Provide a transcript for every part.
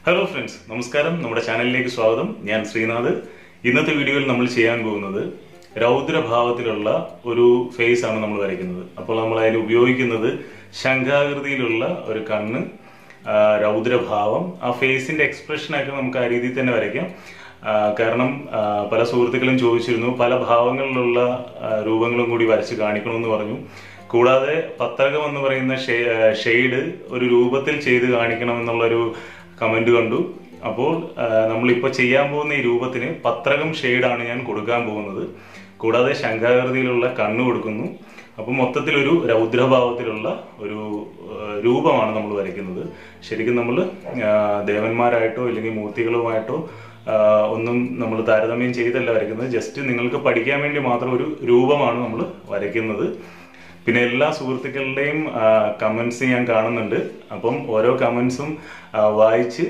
hello friends നമസ്കാരം നമ്മുടെ ചാനലിലേക്ക് സ്വാഗതം ഞാൻ ശ്രീനാഥ് ഇന്നത്തെ വീഡിയോയിൽ നമ്മൾ ചെയ്യാൻ പോകുന്നത് രൗദ്രഭാവത്തിലുള്ള ഒരു ഫേസ് ആണ് നമ്മൾ വരയ്ക്കുന്നത് അപ്പോൾ നമ്മൾ അതിൽ ഉപയോഗിക്കുന്നത് ശംഖാകൃതിയിലുള്ള ഒരു കണ്ണ് ആ, രൗദ്രഭാവം ആ ഫേസിന്റെ എക്സ്പ്രഷനൊക്കെ നമുക്ക് ആ രീതിയിൽ തന്നെ വരയ്ക്കാം ആ, കാരണം ആ, പല സുഹൃത്തുക്കളും ചോദിച്ചിരുന്നു പല ഭാവങ്ങളിലുള്ള ആ, രൂപങ്ങളും കൂടി വരച്ച് കാണിക്കണമെന്ന് പറഞ്ഞു കൂടാതെ പത്തകം എന്ന് പറയുന്ന ഷെയ്ഡ് ഒരു രൂപത്തിൽ ചെയ്ത് കാണിക്കണം എന്നുള്ളൊരു കമന്റ് കണ്ടു അപ്പോൾ ആ, നമ്മളിപ്പോൾ ചെയ്യാൻ പോകുന്ന ഈ രൂപത്തിന് പത്രകം ഷെയ്ഡാണ് ഞാൻ കൊടുക്കാൻ പോകുന്നത് കൂടാതെ ശംഖാകൃതിയിലുള്ള കണ്ണ് കൊടുക്കുന്നു അപ്പോൾ മൊത്തത്തിൽ ഒരു രൗദ്രഭാവത്തിലുള്ള ഒരു ആ, രൂപമാണ് നമ്മൾ വരയ്ക്കുന്നത് ശരിക്കും നമ്മൾ ദേവന്മാരായിട്ടോ അല്ലെങ്കിൽ മൂർത്തികളുമായിട്ടോ ആ, ഒന്നും നമ്മൾ താരതമ്യം ചെയ്തല്ല വരയ്ക്കുന്നത് ജസ്റ്റ് നിങ്ങൾക്ക് പഠിക്കാൻ വേണ്ടി മാത്രം ഒരു രൂപമാണ് നമ്മൾ വരയ്ക്കുന്നത് പിന്നെ എല്ലാ സുഹൃത്തുക്കളുടെയും കമൻസ് ഞാൻ കാണുന്നുണ്ട് അപ്പം ഓരോ കമൻസും വായിച്ച്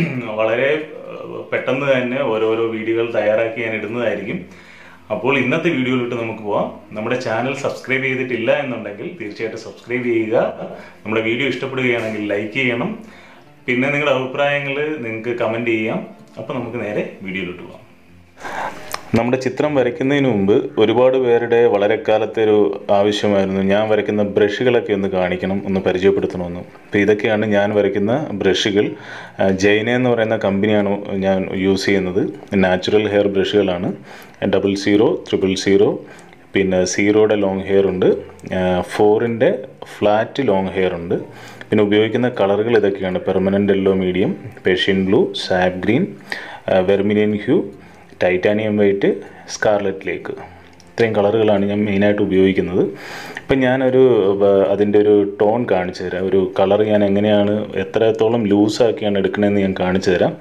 വളരെ ആ, പെട്ടെന്ന് തന്നെ ഓരോരോ വീഡിയോകൾ തയ്യാറാക്കി ഞാൻ ഇടുന്നതായിരിക്കും അപ്പോൾ ഇന്നത്തെ വീഡിയോയിലോട്ട് നമുക്ക് പോവാം നമ്മുടെ ചാനൽ സബ്സ്ക്രൈബ് ചെയ്തിട്ടില്ല എന്നുണ്ടെങ്കിൽ തീർച്ചയായിട്ടും സബ്സ്ക്രൈബ് ചെയ്യുക നമ്മുടെ വീഡിയോ ഇഷ്ടപ്പെടുകയാണെങ്കിൽ ലൈക്ക് ചെയ്യണം പിന്നെ നിങ്ങളുടെ അഭിപ്രായങ്ങൾ നിങ്ങൾക്ക് കമൻറ്റ് ചെയ്യാം അപ്പോൾ നമുക്ക് നേരെ വീഡിയോയിലോട്ട് പോവാം നമ്മുടെ ചിത്രം വരയ്ക്കുന്നതിന് മുമ്പ് ഒരുപാട് പേരുടെ വളരെ കാലത്തെ ഒരു ആവശ്യമായിരുന്നു ഞാൻ വരയ്ക്കുന്ന ബ്രഷുകളൊക്കെ ഒന്ന് കാണിക്കണം ഒന്ന് പരിചയപ്പെടുത്തണമെന്ന് അപ്പോൾ ഇതൊക്കെയാണ് ഞാൻ വരയ്ക്കുന്ന ബ്രഷുകൾ ആ, ജൈന എന്ന് പറയുന്ന കമ്പനിയാണ് ഞാൻ യൂസ് ചെയ്യുന്നത് നാച്ചുറൽ ഹെയർ ബ്രഷുകളാണ് ഡബിൾ സീറോ ട്രിപ്പിൾ സീറോ പിന്നെ സീറോയുടെ ലോങ് ഹെയർ ഉണ്ട് ഫോറിൻ്റെ ഫ്ലാറ്റ് ലോങ് ഹെയർ ഉണ്ട് പിന്നെ ഉപയോഗിക്കുന്ന കളറുകൾ ഇതൊക്കെയാണ് permanent yellow medium Prussian blue sap green vermilion hue titanium white scarlet lake ഇത്രയും കളറുകളാണ് ഞാൻ മെയിനായിട്ട് ഉപയോഗിക്കുന്നത് ഇപ്പം ഞാനൊരു ബ- അതിൻ്റെ ഒരു ടോൺ കാണിച്ചു തരാം ഒരു കളർ ഞാൻ എങ്ങനെയാണ് എത്രത്തോളം ലൂസാക്കിയാണ് എടുക്കണമെന്ന് ഞാൻ കാണിച്ചു തരാം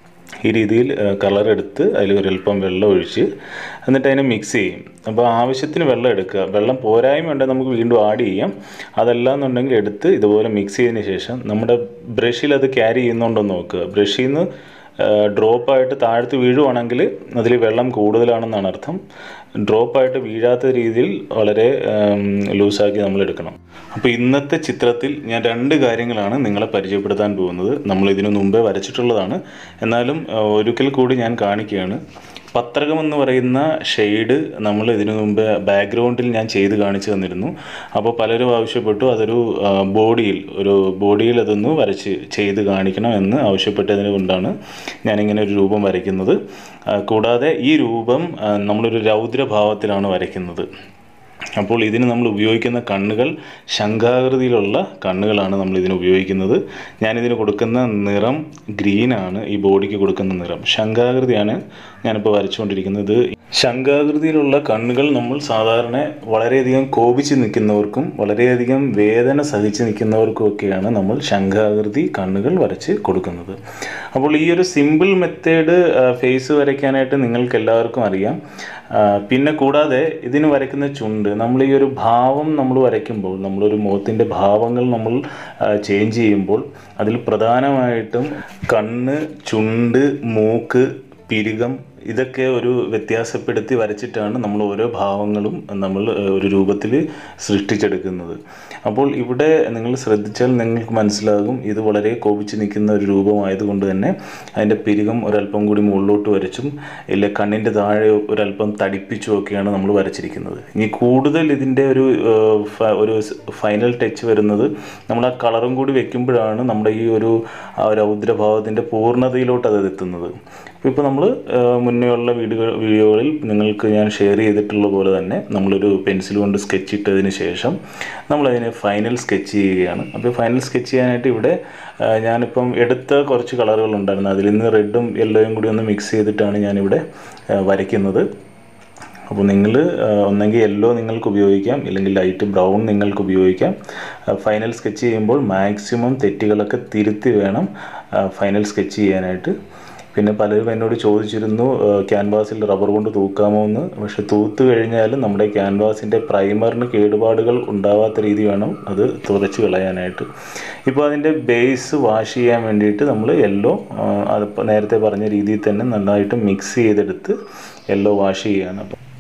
ഈ രീതിയിൽ കളർ എടുത്ത് അതിൽ ഒരല്പം വെള്ളം ഒഴിച്ച് എന്നിട്ട് അതിനെ മിക്സ് ചെയ്യും അപ്പോൾ ആവശ്യത്തിന് വെള്ളം എടുക്കുക വെള്ളം പോരായ്മ ഉണ്ടെങ്കിൽ നമുക്ക് വീണ്ടും ആഡ് ചെയ്യാം അതല്ല എന്നുണ്ടെങ്കിൽ എടുത്ത് ഇതുപോലെ മിക്സ് ചെയ്തതിന് ശേഷം നമ്മുടെ ബ്രഷിൽ അത് ക്യാരി ചെയ്യുന്നുണ്ടോ എന്ന് നോക്കുക ബ്രഷിൽ നിന്ന് ഡ്രോപ്പായിട്ട് താഴ്ത്ത് വീഴുവാണെങ്കിൽ അതിൽ വെള്ളം കൂടുതലാണെന്നാണ് അർത്ഥം ഡ്രോപ്പായിട്ട് വീഴാത്ത രീതിയിൽ വളരെ ലൂസാക്കി നമ്മൾ എടുക്കണം അപ്പോൾ ഇന്നത്തെ ചിത്രത്തിൽ ഞാൻ രണ്ട് കാര്യങ്ങളാണ് നിങ്ങളെ പരിചയപ്പെടുത്താൻ പോകുന്നത് നമ്മൾ ഇതിനു മുമ്പേ വരച്ചിട്ടുള്ളതാണ് എന്നാലും ആ, ഒരിക്കൽ കൂടി ഞാൻ കാണിക്കുകയാണ് പത്രകം എന്ന് പറയുന്ന ഷെയ്ഡ് നമ്മൾ ഇതിനു മുമ്പ് ബാക്ക്ഗ്രൗണ്ടിൽ ഞാൻ ചെയ്ത് കാണിച്ചു തന്നിരുന്നു അപ്പോൾ പലരും ആവശ്യപ്പെട്ടു അതൊരു ആ, ബോഡിയിൽ ഒരു ബോഡിയിൽ അതൊന്ന് വരച്ച് ചെയ്ത് കാണിക്കണം എന്ന് ആവശ്യപ്പെട്ടതിന് കൊണ്ടാണ് ഞാനിങ്ങനെ ഒരു രൂപം വരയ്ക്കുന്നത് ആ, കൂടാതെ ഈ രൂപം ആ, നമ്മളൊരു രൗദ്രഭാവത്തിലാണ് വരയ്ക്കുന്നത് അപ്പോൾ ഇതിന് നമ്മൾ ഉപയോഗിക്കുന്ന കണ്ണുകൾ ശംഖാകൃതിയിലുള്ള കണ്ണുകളാണ് നമ്മൾ ഇതിന് ഉപയോഗിക്കുന്നത് ഞാനിതിന് കൊടുക്കുന്ന നിറം ഗ്രീനാണ് ഈ ബോഡിക്ക് കൊടുക്കുന്ന നിറം ശംഖാകൃതിയാണ് ഞാനിപ്പോൾ വരച്ചുകൊണ്ടിരിക്കുന്നത് ശംഖാകൃതിയിലുള്ള കണ്ണുകൾ നമ്മൾ സാധാരണ വളരെയധികം കോപിച്ച് നിൽക്കുന്നവർക്കും വളരെയധികം വേദന സഹിച്ച് നിൽക്കുന്നവർക്കും ഒക്കെയാണ് നമ്മൾ ശംഖാകൃതി കണ്ണുകൾ വരച്ച് കൊടുക്കുന്നത് അപ്പോൾ ഈ ഒരു സിമ്പിൾ മെത്തേഡ് ഫേസ് വരയ്ക്കാനായിട്ട് നിങ്ങൾക്ക് എല്ലാവർക്കും അറിയാം ആ, പിന്നെ കൂടാതെ ഇതിന് വരയ്ക്കുന്ന ചുണ്ട് നമ്മൾ ഈ ഒരു ഭാവം നമ്മൾ വരയ്ക്കുമ്പോൾ നമ്മളൊരു മുഖത്തിൻ്റെ ഭാവങ്ങൾ നമ്മൾ ചേഞ്ച് ചെയ്യുമ്പോൾ അതിൽ പ്രധാനമായിട്ടും കണ്ണ് ചുണ്ട് മൂക്ക് പിരുകം ഇതൊക്കെ ഒരു വ്യത്യാസപ്പെടുത്തി വരച്ചിട്ടാണ് നമ്മൾ ഓരോ ഭാവങ്ങളും നമ്മൾ ഏഹ്, ഒരു രൂപത്തിൽ സൃഷ്ടിച്ചെടുക്കുന്നത് അപ്പോൾ ഇവിടെ നിങ്ങൾ ശ്രദ്ധിച്ചാൽ നിങ്ങൾക്ക് മനസ്സിലാകും ഇത് വളരെ കോപിച്ച് നിൽക്കുന്ന ഒരു രൂപമായതുകൊണ്ട് തന്നെ അതിൻ്റെ പിരികം ഒരല്പം കൂടി മുകളിലോട്ട് വരച്ചും ഇല്ല കണ്ണിൻ്റെ താഴെ ഒരല്പം തടിപ്പിച്ചും ഒക്കെയാണ് നമ്മൾ വരച്ചിരിക്കുന്നത് ഇനി കൂടുതൽ ഇതിൻ്റെ ഒരു ഏഹ്, ഫ- ഒരു ഫൈനൽ ടച്ച് വരുന്നത് നമ്മൾ ആ കളറും കൂടി വെക്കുമ്പോഴാണ് നമ്മുടെ ഈ ഒരു ആ രൗദ്രഭാവത്തിൻ്റെ പൂർണ്ണതയിലോട്ട് അത് എത്തുന്നത് അപ്പോൾ ഇപ്പോൾ നമ്മൾ മുന്നേ ഉള്ള വീഡിയോ വീഡിയോകളിൽ നിങ്ങൾക്ക് ഞാൻ ഷെയർ ചെയ്തിട്ടുള്ള പോലെ തന്നെ നമ്മളൊരു പെൻസിൽ കൊണ്ട് സ്കെച്ച് ഇട്ടതിന് ശേഷം നമ്മളതിനെ ഫൈനൽ സ്കെച്ച് ചെയ്യുകയാണ് അപ്പോൾ ഫൈനൽ സ്കെച്ച് ചെയ്യാനായിട്ട് ഇവിടെ ആ, ഞാനിപ്പം എടുത്ത കുറച്ച് കളറുകൾ ഉണ്ടായിരുന്നു അതിൽ നിന്ന് റെഡും യെല്ലോയും കൂടി ഒന്ന് മിക്സ് ചെയ്തിട്ടാണ് ഞാനിവിടെ ആ, വരയ്ക്കുന്നത് അപ്പോൾ നിങ്ങൾ ഒന്നെങ്കിൽ യെല്ലോ നിങ്ങൾക്ക് ഉപയോഗിക്കാം ഇല്ലെങ്കിൽ ലൈറ്റ് ബ്രൗൺ നിങ്ങൾക്ക് ഉപയോഗിക്കാം ഫൈനൽ സ്കെച്ച് ചെയ്യുമ്പോൾ മാക്സിമം തെറ്റുകളൊക്കെ തിരുത്തി വേണം ഫൈനൽ സ്കെച്ച് ചെയ്യാനായിട്ട് പിന്നെ പലരും എന്നോട് ചോദിച്ചിരുന്നു ക്യാൻവാസിൽ റബ്ബർ കൊണ്ട് തൂക്കാമോ എന്ന് പക്ഷെ തൂത്ത് കഴിഞ്ഞാൽ നമ്മുടെ ക്യാൻവാസിൻ്റെ പ്രൈമറിന് കേടുപാടുകൾ ഉണ്ടാവാത്ത രീതി വേണം അത് തുറച്ച് കളയാനായിട്ട് ഇപ്പോൾ അതിൻ്റെ ബേസ് വാഷ് ചെയ്യാൻ വേണ്ടിയിട്ട് നമ്മൾ യെല്ലോ അതിപ്പോൾ നേരത്തെ പറഞ്ഞ രീതിയിൽ തന്നെ നന്നായിട്ട് മിക്സ് ചെയ്തെടുത്ത് യെല്ലോ വാഷ് ചെയ്യുകയാണ് അപ്പം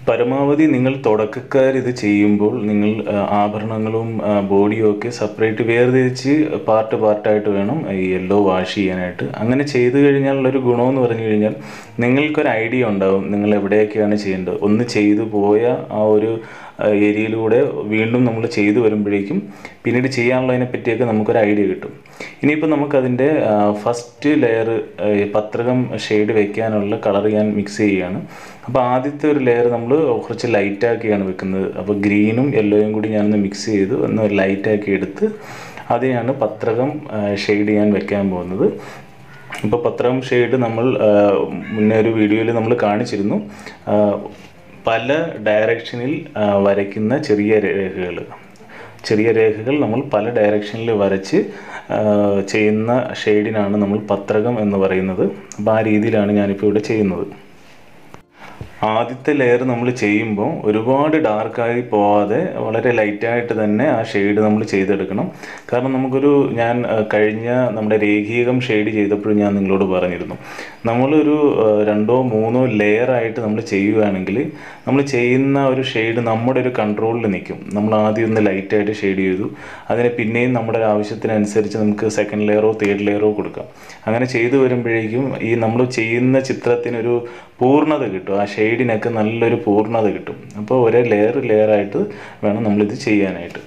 പരമാവധി നിങ്ങൾ തുടക്കക്കാർ ഇത് ചെയ്യുമ്പോൾ നിങ്ങൾ ആ, ആഭരണങ്ങളും ആ, ബോഡിയും ഒക്കെ സെപ്പറേറ്റ് വേർതിരിച്ച് പാർട്ട് പാർട്ടായിട്ട് വേണം ഈ യെല്ലോ വാഷ് ചെയ്യാനായിട്ട് അങ്ങനെ ചെയ്തു കഴിഞ്ഞാലുള്ളൊരു ഗുണമെന്ന് പറഞ്ഞു കഴിഞ്ഞാൽ നിങ്ങൾക്കൊരു ഐഡിയ ഉണ്ടാവും നിങ്ങൾ എവിടെയൊക്കെയാണ് ചെയ്യേണ്ടത് ഒന്ന് ചെയ്തു പോയ ആ ഒരു ആ, ഏരിയയിലൂടെ വീണ്ടും നമ്മൾ ചെയ്തു വരുമ്പോഴേക്കും പിന്നീട് ചെയ്യാനുള്ളതിനെ പറ്റിയൊക്കെ നമുക്കൊരു ഐഡിയ കിട്ടും ഇനിയിപ്പോൾ നമുക്കതിൻ്റെ ഫസ്റ്റ് ലെയർ പത്രകം ഷെയ്ഡ് വെക്കാനുള്ള കളർ ഞാൻ മിക്സ് ചെയ്യുകയാണ് അപ്പോൾ ആദ്യത്തെ ഒരു ലെയർ നമ്മൾ കുറച്ച് ലൈറ്റാക്കിയാണ് വെക്കുന്നത് അപ്പോൾ ഗ്രീനും യെല്ലോയും കൂടി ഞാനൊന്ന് മിക്സ് ചെയ്ത് ഒന്ന് ലൈറ്റാക്കി എടുത്ത് അതിനെയാണ് പത്രകം ഷെയ്ഡ് ഞാൻ വെക്കാൻ പോകുന്നത് ഇപ്പോൾ പത്രം ഷെയ്ഡ് നമ്മൾ ആ, മുന്നേ ഒരു വീഡിയോയിൽ നമ്മൾ കാണിച്ചിരുന്നു ആ, പല ഡയറക്ഷനിൽ ആ, വരയ്ക്കുന്ന ചെറിയ രേഖകൾ ചെറിയ രേഖകൾ നമ്മൾ പല ഡയറക്ഷനിൽ വരച്ച് ആ, ചെയ്യുന്ന ഷെയ്ഡിനാണ് നമ്മൾ പത്രകം എന്ന് പറയുന്നത് അപ്പോൾ ആ രീതിയിലാണ് ഞാനിപ്പോൾ ഇവിടെ ചെയ്യുന്നത് ആദ്യത്തെ ലെയർ നമ്മൾ ചെയ്യുമ്പോൾ ഒരുപാട് ഡാർക്കായി പോവാതെ വളരെ ലൈറ്റായിട്ട് തന്നെ ആ ഷെയ്ഡ് നമ്മൾ ചെയ്തെടുക്കണം കാരണം നമുക്കൊരു ഞാൻ ആ, കഴിഞ്ഞ നമ്മുടെ രേഖീകം ഷെയ്ഡ് ചെയ്തപ്പോഴും ഞാൻ നിങ്ങളോട് പറഞ്ഞിരുന്നു നമ്മളൊരു ആ, രണ്ടോ മൂന്നോ ലെയർ ആയിട്ട് നമ്മൾ ചെയ്യുകയാണെങ്കിൽ നമ്മൾ ചെയ്യുന്ന ഒരു ഷെയ്ഡ് നമ്മുടെ ഒരു കൺട്രോളിൽ നിൽക്കും നമ്മൾ ആദ്യം ഒന്ന് ലൈറ്റായിട്ട് ഷെയ്ഡ് ചെയ്തു അതിന് പിന്നെയും നമ്മുടെ ഒരു ആവശ്യത്തിനനുസരിച്ച് നമുക്ക് സെക്കൻഡ് ലെയറോ തേർഡ് ലെയറോ കൊടുക്കാം അങ്ങനെ ചെയ്തു വരുമ്പോഴേക്കും ഈ നമ്മൾ ചെയ്യുന്ന ചിത്രത്തിനൊരു പൂർണ്ണത കിട്ടും ആ ഷെയ്ഡിനൊക്കെ നല്ലൊരു പൂർണ്ണത കിട്ടും അപ്പോൾ ഒരേ ലെയർ ലെയർ ആയിട്ട് വേണം നമ്മളിത് ചെയ്യാനായിട്ട്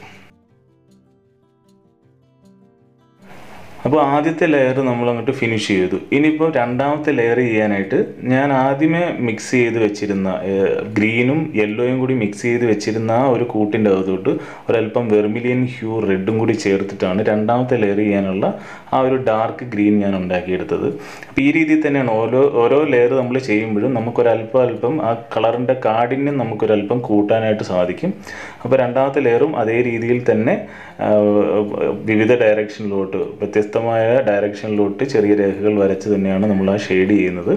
അപ്പോൾ ആദ്യത്തെ ലെയർ നമ്മൾ അങ്ങോട്ട് ഫിനിഷ് ചെയ്തു ഇനിയിപ്പോൾ രണ്ടാമത്തെ ലെയർ ചെയ്യാനായിട്ട് ഞാൻ ആദ്യമേ മിക്സ് ചെയ്ത് വെച്ചിരുന്ന ഏഹ്, ഗ്രീനും യെല്ലോയും കൂടി മിക്സ് ചെയ്ത് വെച്ചിരുന്ന ആ ഒരു കൂട്ടിൻ്റെ അകത്തോട്ട് ഒരല്പം വെർമിലിയൻ ഹ്യൂ റെഡും കൂടി ചേർത്തിട്ടാണ് രണ്ടാമത്തെ ലെയർ ചെയ്യാനുള്ള ആ ഒരു ഡാർക്ക് ഗ്രീൻ ഞാൻ ഉണ്ടാക്കിയെടുത്തത് അപ്പോൾ ഈ രീതിയിൽ തന്നെയാണ് ഓരോ ഓരോ ലെയർ നമ്മൾ ചെയ്യുമ്പോഴും നമുക്കൊരല്പം അല്പം ആ കളറിൻ്റെ കാഠിന്യം നമുക്കൊരല്പം കൂട്ടാനായിട്ട് സാധിക്കും അപ്പോൾ രണ്ടാമത്തെ ലെയറും അതേ രീതിയിൽ തന്നെ ആ, വിവിധ ഡയറക്ഷനിലോട്ട് വ്യത്യസ്തമായ ഡയറക്ഷനിലോട്ട് ചെറിയ രേഖകൾ വരച്ച് തന്നെയാണ് നമ്മൾ ആ ഷെയ്ഡ് ചെയ്യുന്നത്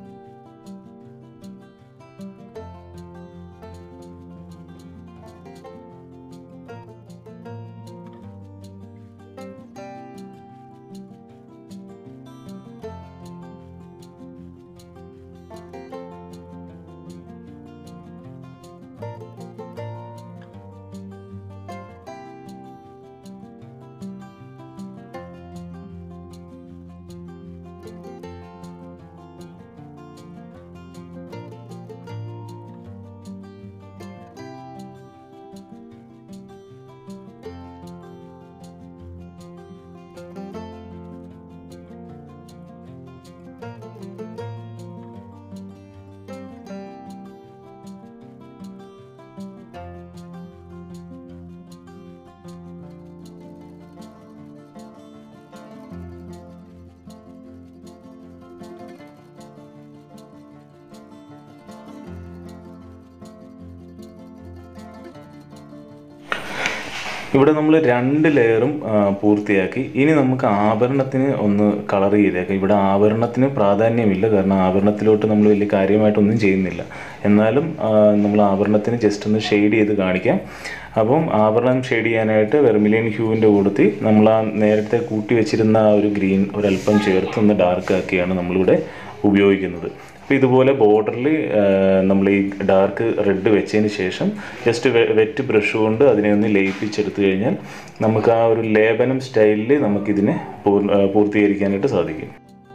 ഇവിടെ നമ്മൾ രണ്ട് ലെയറും ആ, പൂർത്തിയാക്കി ഇനി നമുക്ക് ആഭരണത്തിന് ഒന്ന് കളർ ചെയ്തേക്കാം ഇവിടെ ആഭരണത്തിന് പ്രാധാന്യമില്ല കാരണം ആഭരണത്തിലോട്ട് നമ്മൾ വലിയ കാര്യമായിട്ടൊന്നും ചെയ്യുന്നില്ല എന്നാലും ആ, നമ്മൾ ആഭരണത്തിന് ജസ്റ്റ് ഒന്ന് ഷെയ്ഡ് ചെയ്ത് കാണിക്കാം അപ്പം ആഭരണം ഷെയ്ഡ് ചെയ്യാനായിട്ട് വെർമിലിയൻ ഹ്യൂവിൻ്റെ കൂടത്തിൽ നമ്മൾ ആ നേരത്തെ കൂട്ടി വെച്ചിരുന്ന ആ ഒരു ഗ്രീൻ ഒരല്പം ചേർത്ത് ഒന്ന് ഡാർക്ക് ആക്കിയാണ് നമ്മളിവിടെ ഉപയോഗിക്കുന്നത് അപ്പോൾ ഇതുപോലെ ബോർഡറിൽ നമ്മൾ ഈ ഡാർക്ക് റെഡ് വെച്ചതിന് ശേഷം ജസ്റ്റ് വെറ്റ് ബ്രഷ് കൊണ്ട് അതിനെ ഒന്ന് ലയിപ്പിച്ചെടുത്തു കഴിഞ്ഞാൽ നമുക്ക് ആ ഒരു ലേപനം സ്റ്റൈലിൽ നമുക്കിതിനെ പൂർ- ആ, പൂർത്തീകരിക്കാനായിട്ട് സാധിക്കും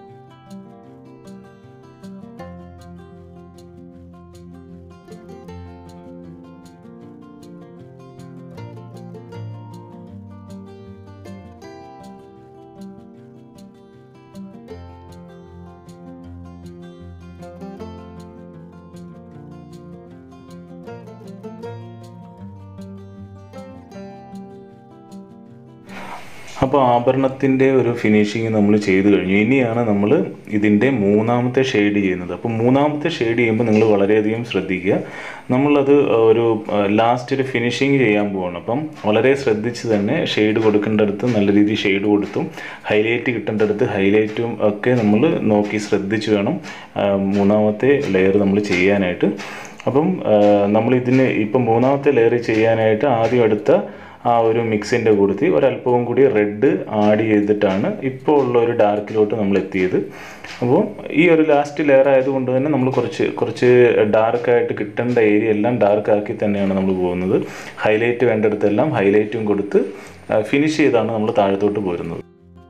അപ്പോൾ ആഭരണത്തിൻ്റെ ഒരു ഫിനിഷിങ് നമ്മൾ ചെയ്തു കഴിഞ്ഞു ഇനിയാണ് നമ്മൾ ഇതിൻ്റെ മൂന്നാമത്തെ ഷെയ്ഡ് ചെയ്യുന്നത് അപ്പോൾ മൂന്നാമത്തെ ഷെയ്ഡ് ചെയ്യുമ്പോൾ നിങ്ങൾ വളരെയധികം ശ്രദ്ധിക്കുക നമ്മളത് ഒരു ലാസ്റ്റ് ഒരു ഫിനിഷിങ് ചെയ്യാൻ പോവാണ് അപ്പം വളരെ ശ്രദ്ധിച്ച് തന്നെ ഷെയ്ഡ് കൊടുക്കേണ്ടടുത്ത് നല്ല രീതിയിൽ ഷെയ്ഡ് കൊടുത്തും ഹൈലൈറ്റ് കിട്ടേണ്ടടുത്ത് ഹൈലൈറ്റും ഒക്കെ നമ്മൾ നോക്കി ശ്രദ്ധിച്ച് വേണം ആ, മൂന്നാമത്തെ ലെയർ നമ്മൾ ചെയ്യാനായിട്ട് അപ്പം നമ്മൾ ഇതിന് ഇപ്പം മൂന്നാമത്തെ ലെയർ ചെയ്യാനായിട്ട് ആദ്യം എടുത്ത ആ ഒരു മിക്സിൻ്റെ കൂടത്തിൽ ഒരല്പവും കൂടി റെഡ് ആഡ് ചെയ്തിട്ടാണ് ഇപ്പോൾ ഉള്ള ഒരു ഡാർക്കിലോട്ട് നമ്മൾ എത്തിയത് അപ്പോൾ ഈ ഒരു ലാസ്റ്റ് ലെയർ ആയതുകൊണ്ട് തന്നെ നമ്മൾ കുറച്ച് കുറച്ച് ഡാർക്കായിട്ട് കിട്ടേണ്ട ഏരിയ എല്ലാം ഡാർക്ക് ആക്കി തന്നെയാണ് നമ്മൾ പോകുന്നത് ഹൈലൈറ്റ് വേണ്ടിടത്തെല്ലാം ഹൈലൈറ്റും കൊടുത്ത് ഫിനിഷ് ചെയ്താണ് നമ്മൾ താഴത്തോട്ട് പോരുന്നത്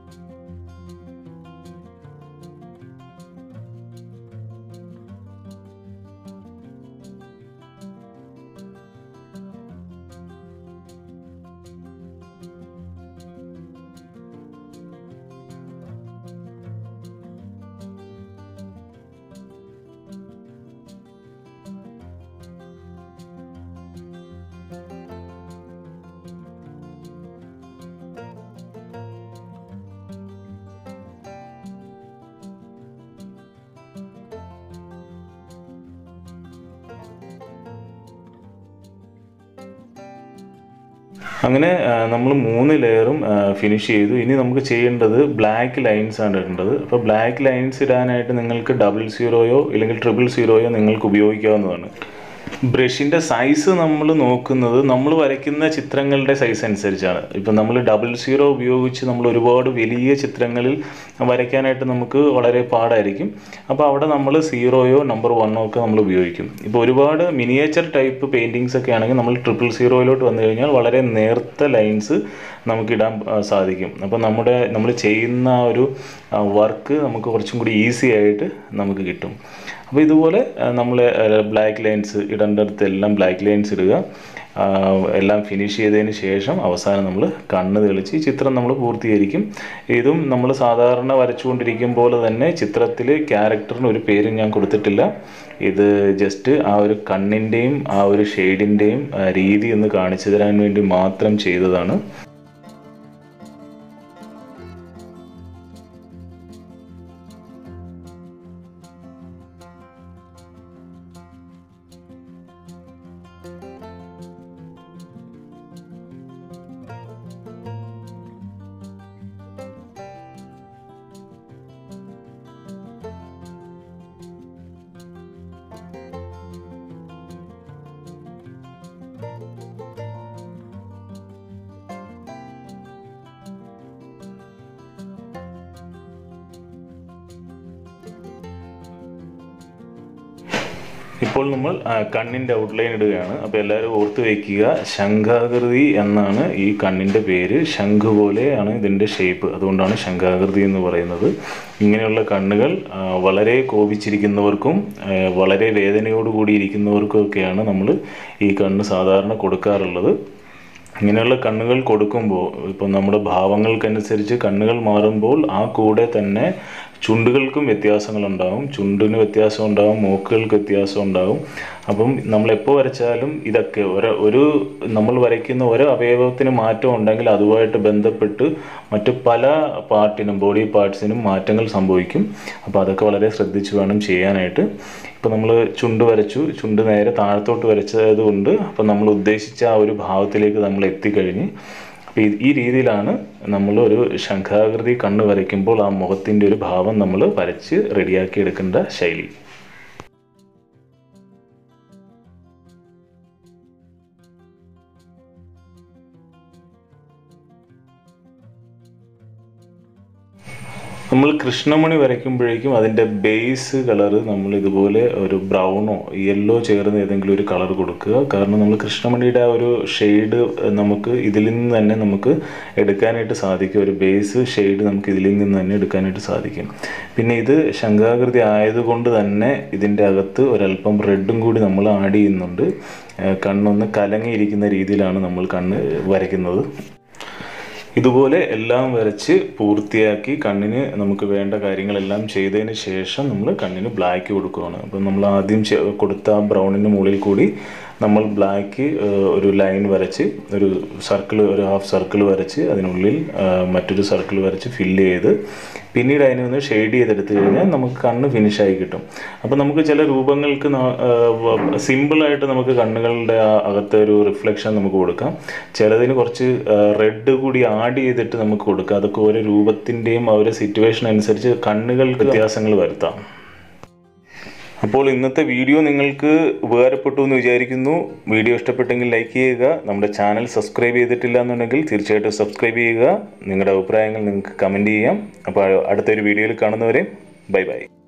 അങ്ങനെ നമ്മൾ മൂന്ന് ലെയറും ഫിനിഷ് ചെയ്തു ഇനി നമുക്ക് ചെയ്യേണ്ടത് ബ്ലാക്ക് ലൈൻസ് ആണ് ഇടേണ്ടത് അപ്പോൾ ബ്ലാക്ക് ലൈൻസ് ഇടാനായിട്ട് നിങ്ങൾക്ക് ഡബിൾ സീറോയോ ഇല്ലെങ്കിൽ ട്രിപ്പിൾ സീറോയോ നിങ്ങൾക്ക് ഉപയോഗിക്കാവുന്നതാണ് ബ്രഷിൻ്റെ സൈസ് നമ്മൾ നോക്കുന്നത് നമ്മൾ വരയ്ക്കുന്ന ചിത്രങ്ങളുടെ സൈസ് അനുസരിച്ചാണ് ഇപ്പം നമ്മൾ ഡബിൾ സീറോ ഉപയോഗിച്ച് നമ്മൾ ഒരുപാട് വലിയ ചിത്രങ്ങളിൽ വരയ്ക്കാനായിട്ട് നമുക്ക് വളരെ പാടായിരിക്കും അപ്പോൾ അവിടെ നമ്മൾ സീറോയോ നമ്പർ വണ്ണോ ഒക്കെ നമ്മൾ ഉപയോഗിക്കും ഇപ്പോൾ ഒരുപാട് മിനിയേച്ചർ ടൈപ്പ് പെയിൻറ്റിങ്സ് ഒക്കെ ആണെങ്കിൽ നമ്മൾ ട്രിപ്പിൾ സീറോയിലോട്ട് വന്നു കഴിഞ്ഞാൽ വളരെ നേർത്ത ലൈൻസ് നമുക്ക് ഇടാൻ സാധിക്കും അപ്പോൾ നമ്മുടെ നമ്മൾ ചെയ്യുന്ന ആ ഒരു വർക്ക് നമുക്ക് കുറച്ചും കൂടി ഈസി ആയിട്ട് നമുക്ക് കിട്ടും അപ്പോൾ ഇതുപോലെ നമ്മൾ ബ്ലാക്ക് ലൈൻസ് ഇടേണ്ടടുത്ത് എല്ലാം ബ്ലാക്ക് ലൈൻസ് ഇടുക എല്ലാം ഫിനിഷ് ചെയ്തതിന് ശേഷം അവസാനം നമ്മൾ കണ്ണ് തെളിച്ച് ചിത്രം നമ്മൾ പൂർത്തീകരിക്കും ഇതും നമ്മൾ സാധാരണ വരച്ചുകൊണ്ടിരിക്കും പോലെ തന്നെ ചിത്രത്തിൽ ക്യാരക്ടറിന് ഒരു പേരും ഞാൻ കൊടുത്തിട്ടില്ല ഇത് ജസ്റ്റ് ആ ഒരു കണ്ണിൻ്റെയും ആ ഒരു ഷെയ്ഡിൻ്റെയും രീതി ഒന്ന് കാണിച്ചു തരാൻ വേണ്ടി മാത്രം ചെയ്തതാണ് ഇപ്പോൾ നമ്മൾ കണ്ണിൻ്റെ ഔട്ട്ലൈൻ ഇടുകയാണ് അപ്പോൾ എല്ലാവരും ഓർത്ത് വയ്ക്കുക ശംഖാകൃതി എന്നാണ് ഈ കണ്ണിൻ്റെ പേര് ശംഖ് പോലെയാണ് ഇതിൻ്റെ ഷേപ്പ് അതുകൊണ്ടാണ് ശംഖാകൃതി എന്ന് പറയുന്നത് ഇങ്ങനെയുള്ള കണ്ണുകൾ വളരെ കോപിച്ചിരിക്കുന്നവർക്കും വളരെ വേദനയോടുകൂടി ഇരിക്കുന്നവർക്കും ഒക്കെയാണ് നമ്മൾ ഈ കണ്ണ് സാധാരണ കൊടുക്കാറുള്ളത് ഇങ്ങനെയുള്ള കണ്ണുകൾ കൊടുക്കുമ്പോൾ ഇപ്പം നമ്മുടെ ഭാവങ്ങൾക്കനുസരിച്ച് കണ്ണുകൾ മാറുമ്പോൾ ആ കൂടെ തന്നെ ചുണ്ടുകൾക്കും വ്യത്യാസങ്ങളുണ്ടാവും ചുണ്ടിന് വ്യത്യാസം ഉണ്ടാവും മൂക്കുകൾക്ക് വ്യത്യാസം ഉണ്ടാവും അപ്പം നമ്മൾ എപ്പോൾ വരച്ചാലും ഇതൊക്കെ ഒരു ഒരു നമ്മൾ വരയ്ക്കുന്ന ഓരോ അവയവത്തിന് മാറ്റം ഉണ്ടെങ്കിൽ അതുമായിട്ട് ബന്ധപ്പെട്ട് മറ്റു പല പാർട്ടിനും ബോഡി പാർട്സിനും മാറ്റങ്ങൾ സംഭവിക്കും അപ്പോൾ അതൊക്കെ വളരെ ശ്രദ്ധിച്ച് വേണം ചെയ്യാനായിട്ട് ഇപ്പോൾ നമ്മൾ ചുണ്ട് വരച്ചു ചുണ്ട് നേരെ താഴത്തോട്ട് വരച്ചത് കൊണ്ട് അപ്പോൾ നമ്മൾ ഉദ്ദേശിച്ച ആ ഒരു ഭാവത്തിലേക്ക് നമ്മൾ എത്തിക്കഴിഞ്ഞ് അപ്പോൾ ഈ രീതിയിലാണ് നമ്മൾ ഒരു ശംഖാകൃതി കണ്ണ് വരയ്ക്കുമ്പോൾ ആ മുഖത്തിൻ്റെ ഒരു ഭാവം നമ്മൾ വരച്ച് റെഡിയാക്കി എടുക്കേണ്ട ശൈലി നമ്മൾ കൃഷ്ണമണി വരയ്ക്കുമ്പോഴേക്കും അതിൻ്റെ ബേസ് കളറ് നമ്മൾ ഇതുപോലെ ഒരു ബ്രൗണോ യെല്ലോ ചേർന്ന് ഏതെങ്കിലും ഒരു കളർ കൊടുക്കുക കാരണം നമ്മൾ കൃഷ്ണമണിയുടെ ആ ഒരു ഷെയ്ഡ് നമുക്ക് ഇതിൽ നിന്ന് തന്നെ നമുക്ക് എടുക്കാനായിട്ട് സാധിക്കും ഒരു ബേസ് ഷെയ്ഡ് നമുക്ക് ഇതിൽ നിന്ന് തന്നെ എടുക്കാനായിട്ട് സാധിക്കും പിന്നെ ഇത് ശംഖാകൃതി ആയതുകൊണ്ട് തന്നെ ഇതിൻ്റെ അകത്ത് ഒരല്പം റെഡും കൂടി നമ്മൾ ആഡ് ചെയ്യുന്നുണ്ട് കണ്ണൊന്ന് കലങ്ങിയിരിക്കുന്ന രീതിയിലാണ് നമ്മൾ കണ്ണ് വരയ്ക്കുന്നത് ഇതുപോലെ എല്ലാം വരച്ച് പൂർത്തിയാക്കി കണ്ണിന് നമുക്ക് വേണ്ട കാര്യങ്ങളെല്ലാം ചെയ്തതിന് ശേഷം നമ്മൾ കണ്ണിന് ബ്ലാക്ക് കൊടുക്കുകയാണ് അപ്പം നമ്മൾ ആദ്യം കൊടുത്ത ബ്രൗണിന് മുകളിൽ കൂടി നമ്മൾ ബ്ലാക്ക് ഒരു ലൈൻ വരച്ച് ഒരു സർക്കിൾ ഒരു ഹാഫ് സർക്കിൾ വരച്ച് അതിനുള്ളിൽ മറ്റൊരു സർക്കിൾ വരച്ച് ഫില്ല് ചെയ്ത് പിന്നീട് അതിനെ ഒന്ന് ഷെയ്ഡ് ചെയ്തെടുത്ത് കഴിഞ്ഞാൽ നമുക്ക് കണ്ണ് ഫിനിഷായി കിട്ടും അപ്പം നമുക്ക് ചില രൂപങ്ങൾക്ക് സിമ്പിളായിട്ട് നമുക്ക് കണ്ണുകളുടെ അകത്തെ ഒരു റിഫ്ലക്ഷൻ നമുക്ക് കൊടുക്കാം ചിലതിന് കുറച്ച് റെഡ് കൂടി ആഡ് ചെയ്തിട്ട് നമുക്ക് കൊടുക്കാം അതൊക്കെ ഓരോ രൂപത്തിൻ്റെയും ആ ഒരു സിറ്റുവേഷൻ അനുസരിച്ച് കണ്ണുകൾ വ്യത്യാസങ്ങൾ വരുത്താം അപ്പോൾ ഇന്നത്തെ വീഡിയോ നിങ്ങൾക്ക് ഉപകാരപ്പെട്ടു എന്ന് വിചാരിക്കുന്നു വീഡിയോ ഇഷ്ടപ്പെട്ടെങ്കിൽ ലൈക്ക് ചെയ്യുക നമ്മുടെ ചാനൽ സബ്സ്ക്രൈബ് ചെയ്തിട്ടില്ല എന്നുണ്ടെങ്കിൽ തീർച്ചയായിട്ടും സബ്സ്ക്രൈബ് ചെയ്യുക നിങ്ങളുടെ അഭിപ്രായങ്ങൾ നിങ്ങൾക്ക് കമൻറ്റ് ചെയ്യാം അപ്പോൾ അടുത്തൊരു വീഡിയോയിൽ കാണുന്നവരെ ബൈ ബൈ